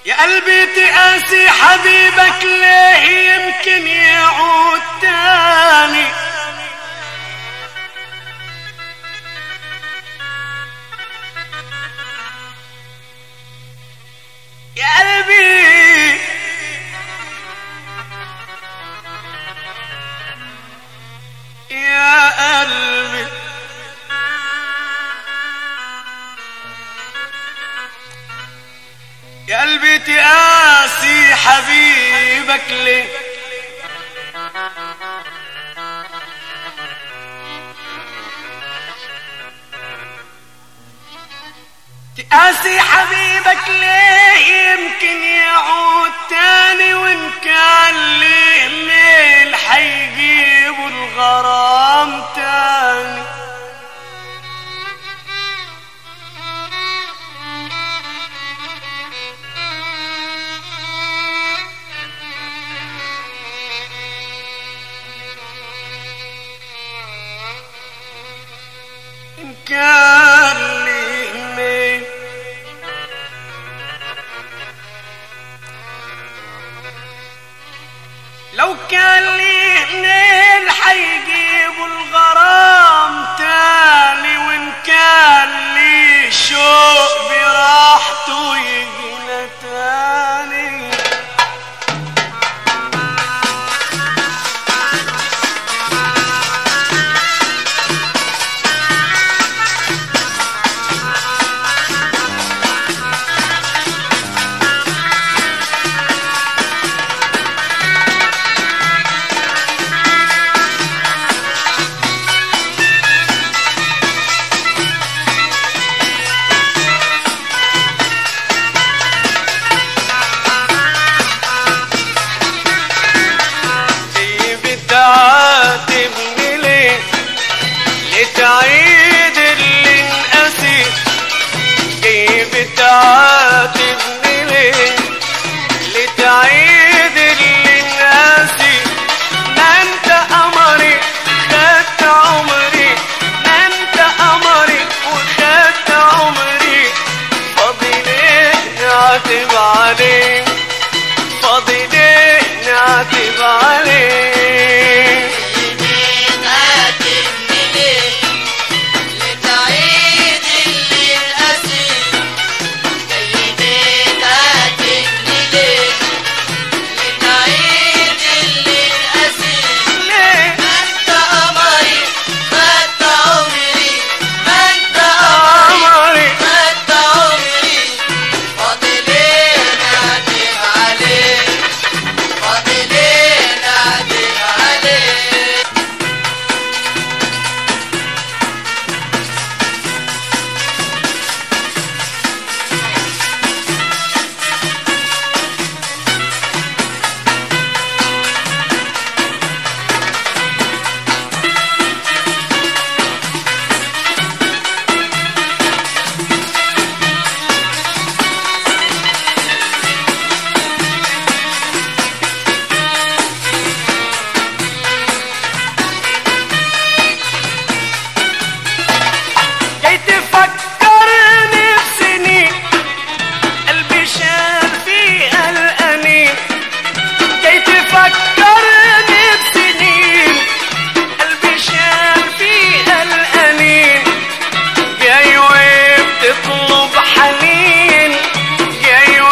يا قلبي تقاسي حبيبك ليه يمكن يعود تاني يا قلبي يا قلبي يا قلبي تقاسي حبيبك ليه تقاسي حبيبك ليه يمكن يعود تاني وان كان ليه ميل حيجيبوا الغرام تاني إن كان ليه ميل لو كان ليه ميل حيجيبوا الغرام تاني وإن كان ليه شوق براحته يجينا تاني دي بتعاتبني ليه لتعيد اللي انقسي دي بتعاتبني ليه لتعيد اللي انقسي ما انت قمري خدت عمري ما انت قمري وخدت عمري فاضي ليه نعتب عليك فاضي ليه نعتب عليك ليه قمري جاي تفكرني بسنين قلبي شال في الأنين جاي تفكرني بسنين قلبي شال في الأنين جاي وبتطلب حنين جاي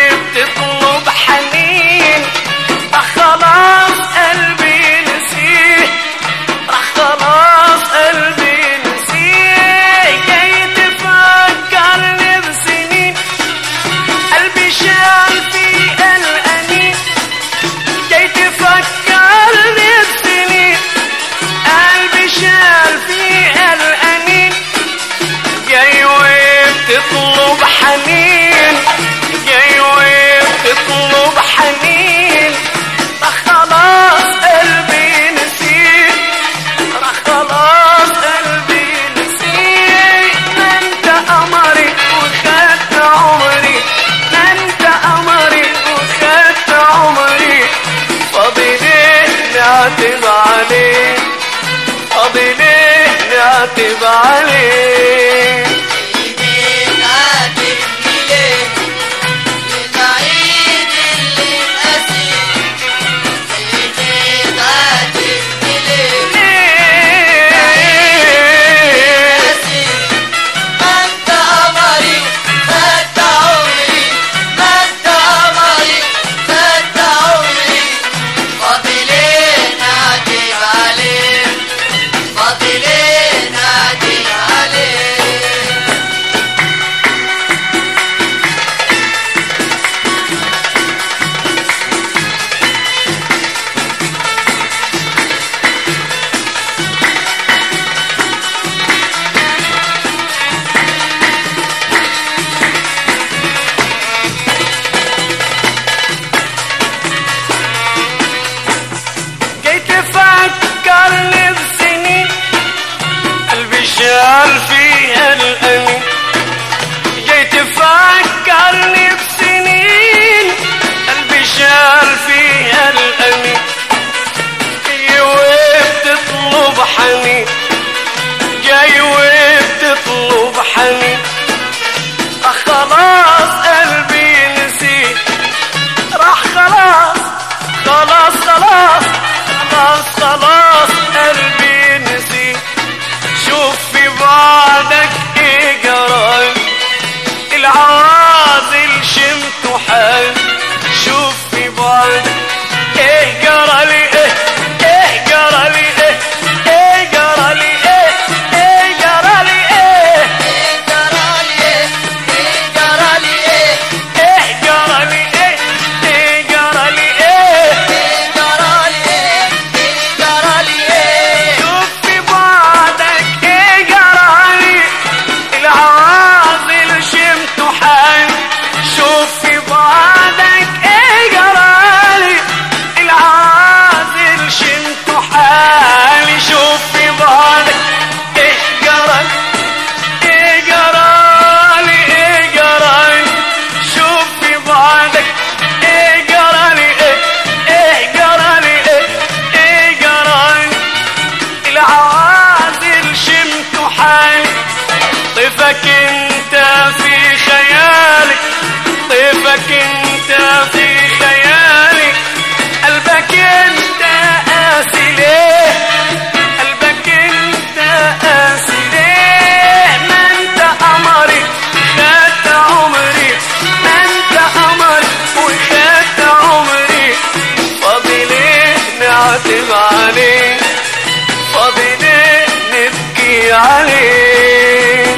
وبتطلب حنين راح خلاص قلبي نسيه راح خلاص قلبي نسيه جاي تفكرني بسنين قلبي شال في الأنين جاي تفكرني بسنين قلبي شال في الأنين جاي وبتطلب حنين جاي وبتطلب حنين راح خلاص قلبي نسيت راح خلاص قلبي نسيت ما انت قمري وخدت عمري ما انت قمري وخدت عمري فاضي ليه نعتب عليك فاضي ليه نعتب عليك عاتبني ليه شال فيها الأمين جاي تفكرني بسنين قلبي شال فيها الأمين جاي وبتطلب حنين جاي وبتطلب حنين آه خلاص قلبي نسيت راح خلاص خلاص خلاص خلاص خلاص قلبي نسيت شوف في بعدك ايه جرى العوازل شمت حال شوف في بعدك ايه جرى لي ايه ايه جرى لي ايه ايه جرى لي ايه ايه جرى لي ايه ايه جرى لي ايه ايه جرى لي ايه شوف في بعدك ايه جرالي العوازل شمت حالي شوف في بعدك ايه جرالي العوازل شمت حالي شوف في بعدك ايه جرالي ايه جرالي ايه جرالي شوف في بعدك ايه جرالي ايه ايه جرالي ايه ايه جرالي العوازل شمت حالي طيفك انت في خيالي طيفك انت في خيالي قلبك انت قاسي ليه قلبك انت قاسي ليه ما انت قمري خدت عمري ما انت قمري وخدت عمري فاضي ليه نعتب عليك فاضي ليه نبكي عليه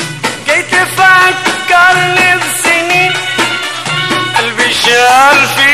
جيت افكرني بسنين قلبي شال في